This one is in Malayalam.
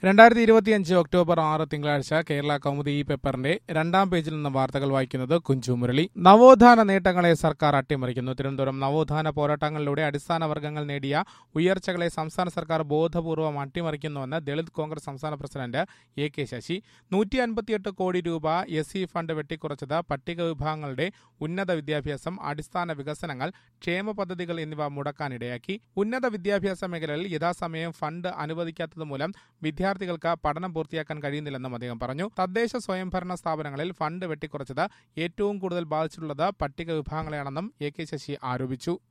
രണ്ടായിരത്തി ഇരുപത്തിയഞ്ച് ഒക്ടോബർ ആറ് തിങ്കളാഴ്ച കേരള കൗമുദി ഈ പേപ്പറിന്റെ രണ്ടാം പേജിൽ നിന്ന് വാർത്തകൾ വായിക്കുന്നത് കുഞ്ചു മുരളി നവോത്ഥാന നേട്ടങ്ങളെ സർക്കാർ അട്ടിമറിക്കുന്നു തിരുവനന്തപുരം നവോത്ഥാന പോരാട്ടങ്ങളിലൂടെ അടിസ്ഥാന വർഗ്ഗങ്ങൾ നേടിയ ഉയർച്ചകളെ സംസ്ഥാന സർക്കാർ ബോധപൂർവം അട്ടിമറിക്കുന്നുവെന്ന് ദളിത് കോൺഗ്രസ് സംസ്ഥാന പ്രസിഡന്റ് എ കെ ശശി നൂറ്റി അൻപത്തിയെട്ട് കോടി രൂപ എസ് സി ഫണ്ട് വെട്ടിക്കുറച്ചത് പട്ടിക വിഭാഗങ്ങളുടെ ഉന്നത വിദ്യാഭ്യാസം അടിസ്ഥാന വികസനങ്ങൾ ക്ഷേമ പദ്ധതികൾ എന്നിവ മുടക്കാനിടയാക്കി ഉന്നത വിദ്യാഭ്യാസ മേഖലയിൽ യഥാസമയം ഫണ്ട് അനുവദിക്കാത്തതുമൂലം വിദ്യാർത്ഥികൾക്ക് പഠനം പൂർത്തിയാക്കാൻ കഴിയുന്നില്ലെന്നും അദ്ദേഹം പറഞ്ഞു തദ്ദേശ സ്വയംഭരണ സ്ഥാപനങ്ങളിൽ ഫണ്ട് വെട്ടിക്കുറച്ചത് ഏറ്റവും കൂടുതൽ ബാധിച്ചിട്ടുള്ളത് പട്ടിക വിഭാഗങ്ങളെയാണെന്നും എ കെ ശശി ആരോപിച്ചു